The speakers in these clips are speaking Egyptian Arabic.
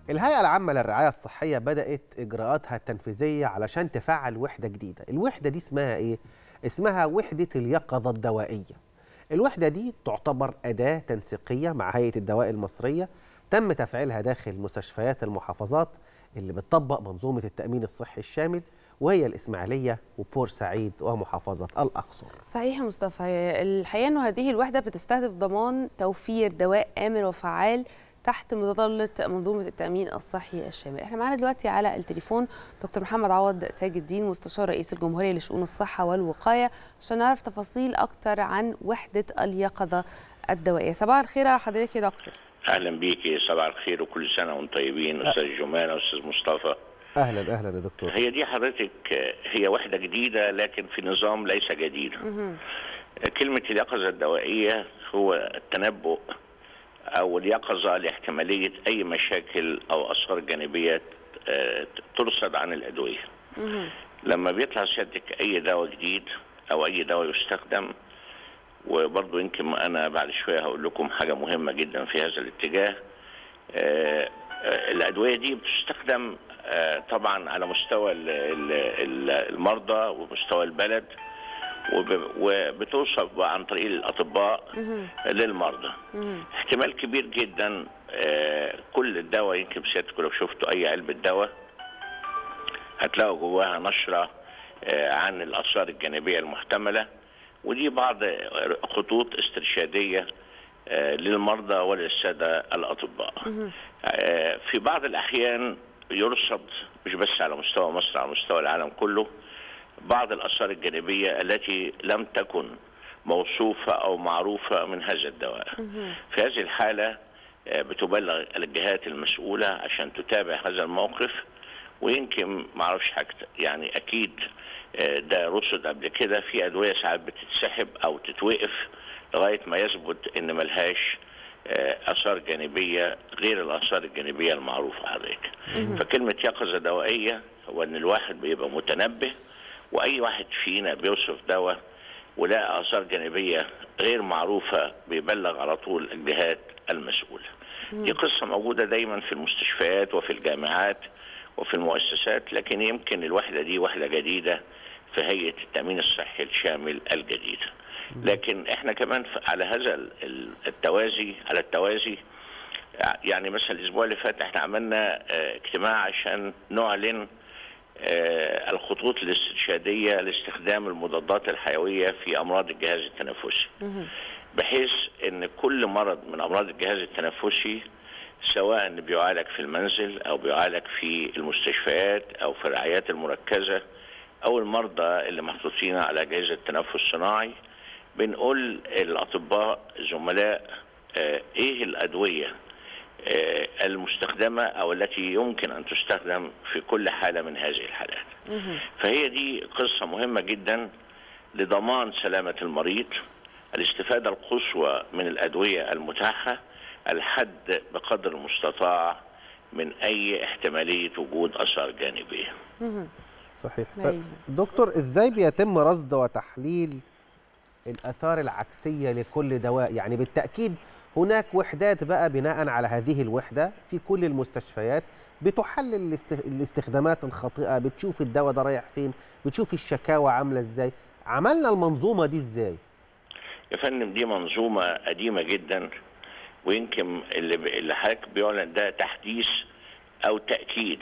الهيئة العامة للرعاية الصحية بدأت إجراءاتها التنفيذية علشان تفعل وحدة جديدة الوحدة دي اسمها إيه؟ اسمها وحدة اليقظة الدوائية الوحدة دي تعتبر أداة تنسيقية مع هيئة الدواء المصرية تم تفعيلها داخل مستشفيات المحافظات اللي بتطبق منظومة التأمين الصحي الشامل وهي الإسماعيلية وبورسعيد ومحافظة الأقصر صحيح يا مصطفى الحقيقه انه هذه الوحده بتستهدف ضمان توفير دواء امن وفعال تحت مظله منظومه التامين الصحي الشامل احنا معانا دلوقتي على التليفون دكتور محمد عوض تاج الدين مستشار رئيس الجمهوريه لشؤون الصحه والوقايه عشان نعرف تفاصيل اكتر عن وحده اليقظه الدوائيه صباح الخير على حضرتك يا دكتور اهلا بيكي صباح الخير وكل سنه وانتم طيبين استاذ جمانه استاذ مصطفى أهلا أهلا يا دكتور هي دي حضرتك هي وحده جديده لكن في نظام ليس جديدا كلمه اليقظه الدوائيه هو التنبؤ او اليقظه لاحتماليه اي مشاكل او اثار جانبيه آه، ترصد عن الادويه لما بيطلع سيادتك اي دواء جديد او اي دواء يستخدم وبرضه يمكن انا بعد شويه هقول لكم حاجه مهمه جدا في هذا الاتجاه آه، آه، الادويه دي بتستخدم آه، طبعا على مستوى ال- ال- ال- المرضى ومستوى البلد وب- وبتوصف بقى عن طريق الاطباء للمرضى احتمال كبير جدا آه، كل الدواء يمكن سيادتكم لو شفتوا اي علبه دواء هتلاقوا جواها نشره آه، عن الاثار الجانبيه المحتمله ودي بعض خطوط استرشاديه آه، للمرضى وللساده الاطباء. آه، في بعض الاحيان يرصد مش بس على مستوى مصر على مستوى العالم كله بعض الاثار الجانبيه التي لم تكن موصوفه او معروفه من هذا الدواء. في هذه الحاله آه، بتبلغ الجهات المسؤوله عشان تتابع هذا الموقف ويمكن ما اعرفش حاجه يعني اكيد آه، ده رصد قبل كده في ادويه ساعات بتتسحب او تتوقف لغايه ما يثبت ان ملهاش آه، اثار جانبيه غير الاثار الجانبيه المعروفه حضرتك. فكلمه يقظه دوائيه هو ان الواحد بيبقى متنبه واي واحد فينا بيوصف دواء ولقى اثار جانبيه غير معروفه بيبلغ على طول الجهات المسؤوله. دي قصه موجوده دايما في المستشفيات وفي الجامعات وفي المؤسسات لكن يمكن الوحده دي وحده جديده في هيئه التامين الصحي الشامل الجديده. لكن احنا كمان ف- على هذا ال- ال- التوازي على التوازي يعني مثلا الاسبوع اللي فات احنا عملنا آه، اجتماع عشان نعلن آه، الخطوط الاسترشاديه لاستخدام المضادات الحيويه في امراض الجهاز التنفسي. بحيث ان كل مرض من امراض الجهاز التنفسي سواء بيعالج في المنزل او بيعالج في المستشفيات او في الرعايات المركزه او المرضى اللي محطوطين على اجهزه تنفس صناعي بنقول الاطباء زملاء آه، ايه الادويه آه، المستخدمه او التي يمكن ان تستخدم في كل حاله من هذه الحالات. فهي دي قصه مهمه جدا لضمان سلامه المريض الاستفاده القصوى من الادويه المتاحه الحد بقدر المستطاع من اي احتماليه وجود اثار جانبيه. صحيح أيوة. طيب دكتور ازاي بيتم رصد وتحليل الاثار العكسيه لكل دواء يعني بالتاكيد هناك وحدات بقى بناء على هذه الوحده في كل المستشفيات بتحلل الاست- الاستخدامات الخاطئه بتشوف الدواء ده رايح فين بتشوف الشكاوى عامله ازاي عملنا المنظومه دي ازاي يا فندم دي منظومه قديمه جدا ويمكن اللي ب- اللي حضرتك بيعلن ده تحديث او تاكيد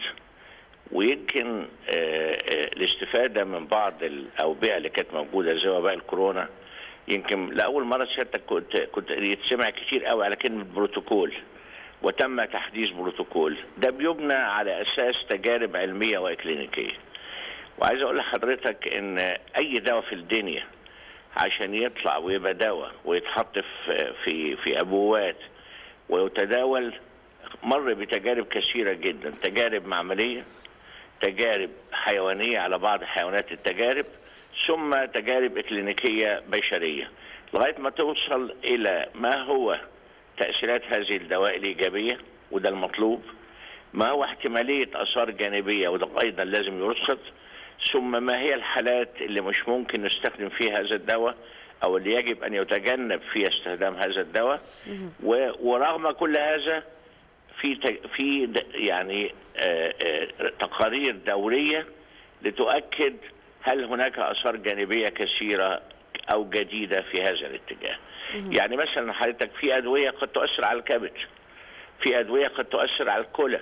ويمكن آه، آه، الاستفاده من بعض الاوبئه اللي كانت موجوده زي وباء الكورونا يمكن لاول مره سيادتك كنت كنت يتسمع كتير قوي على كلمه بروتوكول وتم تحديث بروتوكول ده بيبنى على اساس تجارب علميه واكلينيكيه وعايز اقول لحضرتك ان اي دواء في الدنيا عشان يطلع ويبقى دواء ويتحط في في في ابوات ويتداول مر بتجارب كثيره جدا تجارب معمليه تجارب حيوانيه على بعض حيوانات التجارب ثم تجارب اكلينيكيه بشريه لغايه ما توصل الى ما هو تاثيرات هذه الدواء الايجابيه وده المطلوب ما هو احتماليه اثار جانبيه وده ايضا لازم يرصد ثم ما هي الحالات اللي مش ممكن نستخدم فيها هذا الدواء او اللي يجب ان يتجنب فيها استخدام هذا الدواء و- ورغم كل هذا في ت- في د- يعني آه، آه، تقارير دوريه لتؤكد هل هناك اثار جانبيه كثيره او جديده في هذا الاتجاه. يعني مثلا حضرتك في ادويه قد تؤثر على الكبد. في ادويه قد تؤثر على الكلى.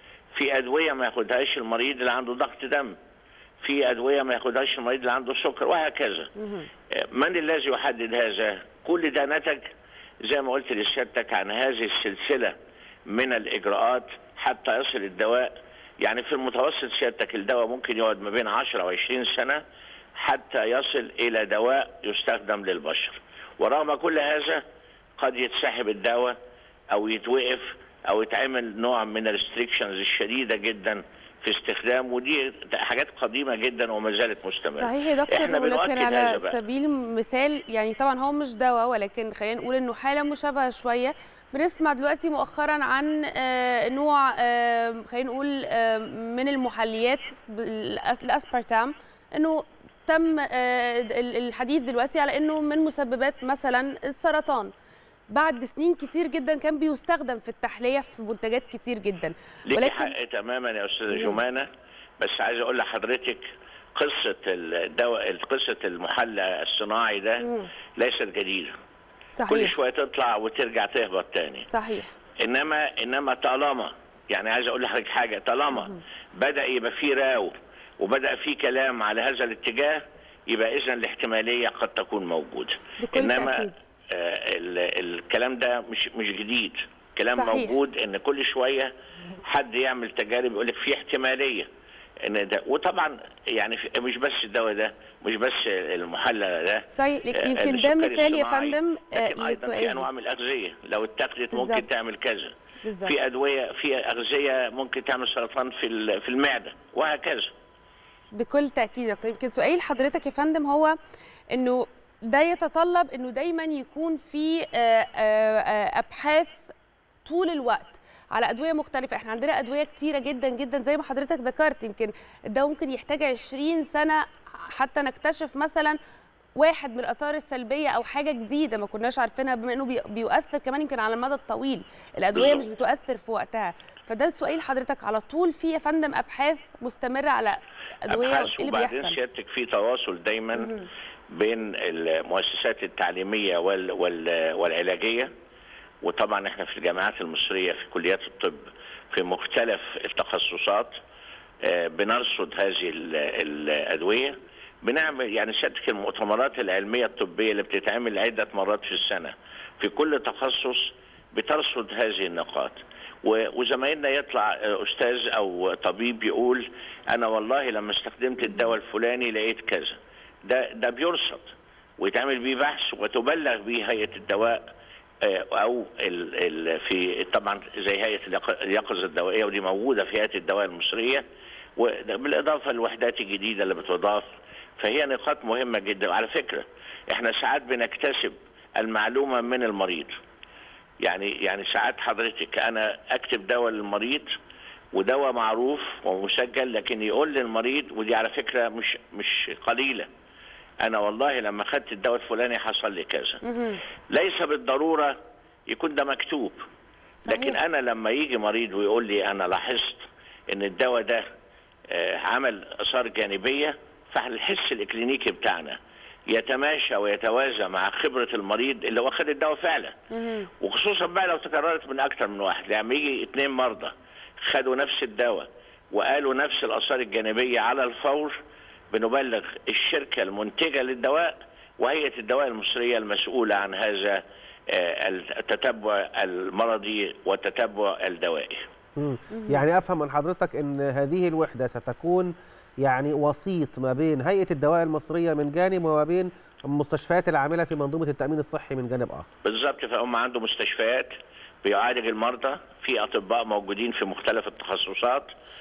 في ادويه ما ياخدهاش المريض اللي عنده ضغط دم. في ادويه ما ياخدهاش المريض اللي عنده سكر وهكذا. من الذي يحدد هذا؟ كل ده نتج زي ما قلت لسيادتك عن هذه السلسله من الاجراءات حتى يصل الدواء يعني في المتوسط سيادتك الدواء ممكن يقعد ما بين 10 و 20 سنه حتى يصل الى دواء يستخدم للبشر ورغم كل هذا قد يتسحب الدواء او يتوقف او يتعمل نوع من الريستريكشنز الشديده جدا في استخدام ودي حاجات قديمه جدا وما زالت مستمره صحيح يا دكتور احنا ولكن بنؤكد على هذا بقى. سبيل المثال يعني طبعا هو مش دواء ولكن خلينا نقول انه حاله مشابهه شويه بنسمع دلوقتي مؤخرا عن آه، نوع آه، خلينا نقول آه، من المحليات بالأس- الاسبرتام انه تم آه، ال- الحديث دلوقتي على انه من مسببات مثلا السرطان بعد سنين كتير جدا كان بيستخدم في التحليه في منتجات كتير جدا ليك حق تماما يا استاذه جمانه بس عايز اقول لحضرتك قصه الدواء قصه المحلى الصناعي ده مم. ليست جديده كل صحيح شويه تطلع وترجع تهبط تاني صحيح انما انما طالما يعني عايز اقول لحضرتك حاجه طالما بدا يبقى في راو وبدا في كلام على هذا الاتجاه يبقى اذا الاحتماليه قد تكون موجوده بكل انما تأكيد. آه ال- الكلام ده مش مش جديد كلام صحيح. موجود ان كل شويه حد يعمل تجارب يقول لك في احتماليه ان ده وطبعا يعني في- مش بس الدواء ده مش بس المحلى ده صحيح آه، يمكن ده السكري مثال يا الصناعي، فندم آه، لكن ايضا في لسؤالي انواع من الاغذيه لو اتخذت بالظبط. ممكن تعمل كذا بالظبط في ادويه في اغذيه ممكن تعمل سرطان في ال- في المعده وهكذا بكل تاكيد يا دكتور يمكن سؤال حضرتك يا فندم هو انه ده يتطلب انه دايما يكون في آه، آه، آه، ابحاث طول الوقت على ادويه مختلفه احنا عندنا ادويه كتيره جدا جدا زي ما حضرتك ذكرت يمكن الدواء ممكن يحتاج 20 سنه حتى نكتشف مثلا واحد من الاثار السلبيه او حاجه جديده ما كناش عارفينها بما انه بي- بيؤثر كمان يمكن على المدى الطويل الادويه مش بالظبط. بتؤثر في وقتها فده السؤال حضرتك على طول في يا فندم ابحاث مستمره على ادويه أبحاث وايه اللي وبعدين بيحصل سيادتك في تواصل دايما بين المؤسسات التعليميه وال وال والعلاجيه وطبعا احنا في الجامعات المصريه في كليات الطب في مختلف التخصصات آه، بنرصد هذه ال- الادويه بنعمل يعني سيادتك المؤتمرات العلميه الطبيه اللي بتتعمل عده مرات في السنه في كل تخصص بترصد هذه النقاط و- وزمايلنا يطلع آه، استاذ او طبيب يقول انا والله لما استخدمت الدواء الفلاني لقيت كذا ده ده بيرصد ويتعمل بيه بحث وتبلغ به هيئه الدواء آه، او ال ال في طبعا زي هيئه اليق- اليقظه الدوائيه ودي موجوده في هيئه الدواء المصريه وبالاضافه للوحدات الجديده اللي بتضاف فهي نقاط مهمه جدا وعلى فكره احنا ساعات بنكتسب المعلومه من المريض يعني يعني ساعات حضرتك انا اكتب دواء للمريض ودواء معروف ومسجل لكن يقول للمريض ودي على فكره مش مش قليله انا والله لما خدت الدواء الفلاني حصل لي كذا مهم. ليس بالضروره يكون ده مكتوب صحيح. لكن انا لما يجي مريض ويقول لي انا لاحظت ان الدواء ده آه، عمل اثار جانبيه فالحس الاكلينيكي بتاعنا يتماشى ويتوازى مع خبره المريض اللي هو خد الدواء فعلا مهم. وخصوصا بقى لو تكررت من اكتر من واحد لما يجي اتنين مرضى خدوا نفس الدواء وقالوا نفس الاثار الجانبيه على الفور بنبلغ الشركه المنتجه للدواء وهيئه الدواء المصريه المسؤوله عن هذا آه، التتبع المرضي والتتبع الدوائي مم. يعني افهم من حضرتك ان هذه الوحده ستكون يعني وسيط ما بين هيئه الدواء المصريه من جانب وما بين المستشفيات العامله في منظومه التامين الصحي من جانب اخر بالظبط فهم عنده مستشفيات بيعالج المرضى في اطباء موجودين في مختلف التخصصات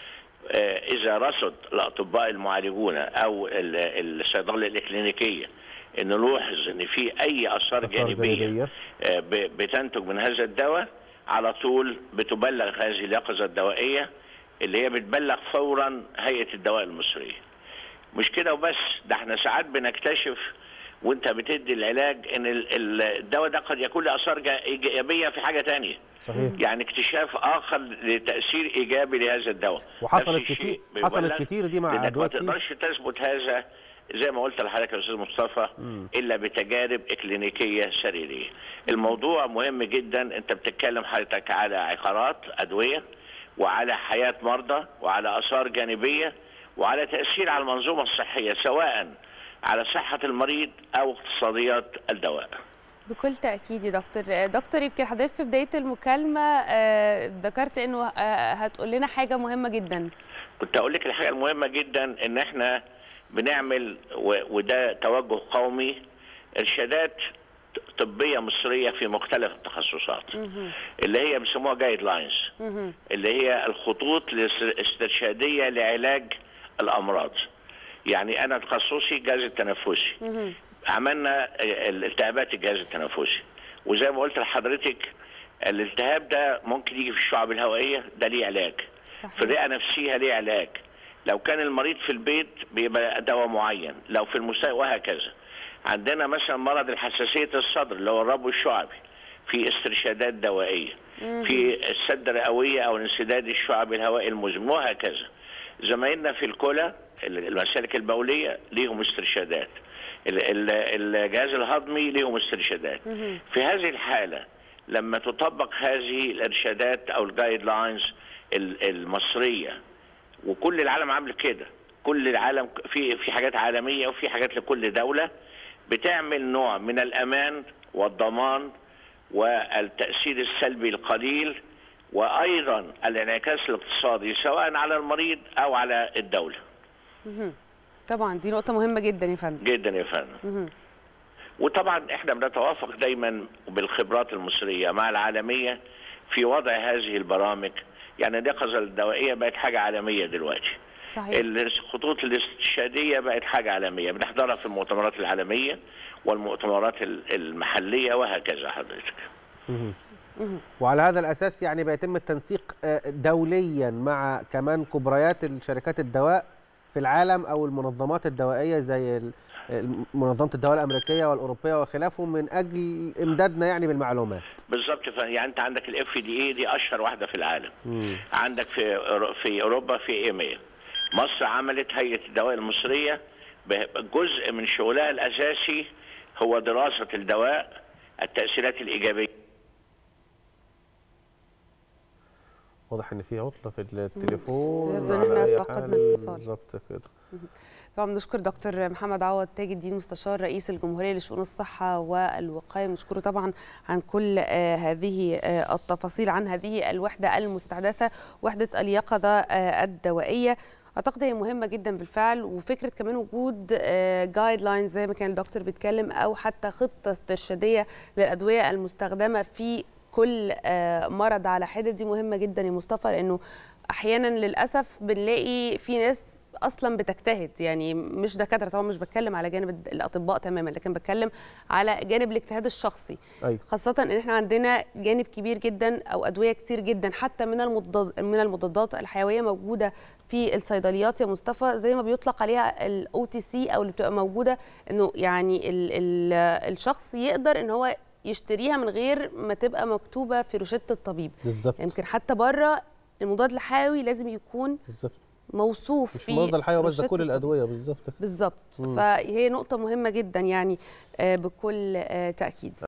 آه، اذا رصد الاطباء المعالجون او ال- الصيدله الاكلينيكيه ان نلاحظ ان في اي اثار جانبيه جانبية. آه، ب- بتنتج من هذا الدواء على طول بتبلغ هذه اليقظه الدوائيه اللي هي بتبلغ فورا هيئه الدواء المصريه مش كده وبس ده احنا ساعات بنكتشف وانت بتدي العلاج ان ال- ال- الدواء ده قد يكون له اثار جا- ايجابيه في حاجه تانية صحيح يعني اكتشاف اخر لتاثير ايجابي لهذا الدواء وحصلت نفس الشيء كتير حصلت بيقول لك كتير دي مع لانك ما ادويه كتير تقدرش تثبت هذا زي ما قلت لحضرتك يا استاذ مصطفى الا بتجارب اكلينيكيه سريريه. الموضوع مهم جدا انت بتتكلم حضرتك على عقارات ادويه وعلى حياه مرضى وعلى اثار جانبيه وعلى تاثير على المنظومه الصحيه سواء على صحه المريض او اقتصاديات الدواء. بكل تأكيد يا دكتور آه، دكتور يمكن حضرتك في بداية المكالمة آه، ذكرت انه آه، هتقول لنا حاجة مهمة جدا كنت اقول لك الحاجه المهمه جدا ان احنا بنعمل و- وده توجه قومي ارشادات طبيه مصريه في مختلف التخصصات اللي هي بيسموها جايد لاينز اللي هي الخطوط الاسترشاديه لعلاج الامراض يعني انا تخصصي الجهاز التنفسي عملنا الالتهابات الجهاز التنفسي وزي ما قلت لحضرتك الالتهاب ده ممكن يجي في الشعب الهوائيه ده ليه علاج صحيح. في الرئه نفسها ليه علاج لو كان المريض في البيت بيبقى دواء معين لو في المستشفى وهكذا عندنا مثلا مرض الحساسيه الصدر اللي هو الربو الشعبي في استرشادات دوائيه في السد الرئويه او الانسداد الشعبي الهوائي المزمن وهكذا زمايلنا في الكلى المسالك البوليه ليهم استرشادات ال- ال- الجهاز الهضمي ليهم استرشادات في هذه الحاله لما تطبق هذه الارشادات او الجايد لاينز المصريه وكل العالم عامل كده كل العالم في في حاجات عالميه وفي حاجات لكل دوله بتعمل نوع من الامان والضمان والتاثير السلبي القليل وايضا الانعكاس الاقتصادي سواء على المريض او على الدوله طبعا دي نقطة مهمة جدا يا فندم جدا يا فندم وطبعا احنا بنتوافق دايما بالخبرات المصريه مع العالميه في وضع هذه البرامج يعني اليقظه الدوائيه بقت حاجه عالميه دلوقتي صحيح الخطوط الاستشهاديه بقت حاجه عالميه بنحضرها في المؤتمرات العالميه والمؤتمرات ال- المحليه وهكذا حضرتك وعلى هذا الاساس يعني بيتم التنسيق آه، دوليا مع كمان كبريات الشركات الدواء في العالم او المنظمات الدوائيه زي ال- الم- منظمه الدواء الامريكيه والاوروبيه وخلافه من اجل امدادنا يعني بالمعلومات بالظبط ف- يعني انت عندك الاف دي اي دي اشهر واحده في العالم عندك في أورو- في اوروبا في ايميل مصر عملت هيئه الدواء المصريه ب- جزء من شغلها الاساسي هو دراسه الدواء التاثيرات الايجابيه واضح ان في عطله في التليفون يبدو إن على إحنا أي فقدنا حال. الاتصال. بالظبط كده طبعا بنشكر دكتور محمد عوض تاج الدين مستشار رئيس الجمهوريه لشؤون الصحه والوقايه بنشكره طبعا عن كل آه، هذه آه، التفاصيل عن هذه الوحده المستحدثه وحده اليقظه آه، الدوائيه اعتقد هي مهمه جدا بالفعل وفكره كمان وجود جايد لاينز زي ما كان الدكتور بيتكلم او حتى خطه استرشاديه للادويه المستخدمه في كل آه، مرض على حده دي مهمه جدا يا مصطفى لانه احيانا للاسف بنلاقي في ناس اصلا بتجتهد يعني مش دكاتره طبعا مش بتكلم على جانب الد- الاطباء تماما لكن بتكلم على جانب الاجتهاد الشخصي ايوه خاصة ان احنا عندنا جانب كبير جدا او ادوية كتير جدا حتى من المضاد من المضادات الحيوية موجودة في الصيدليات يا مصطفى زي ما بيطلق عليها الاو تي سي او اللي بتبقى موجودة انه يعني ال ال الشخص يقدر ان هو يشتريها من غير ما تبقى مكتوبة في روشتة الطبيب بالظبط يمكن حتى بره المضاد الحيوي لازم يكون بالظبط موصوف مش في مرضى الحيوه بس ده روشتة كل الطبيب. الادويه بالظبط كده بالظبط فهي نقطة مهمة جدا يعني آه، بكل آه، تأكيد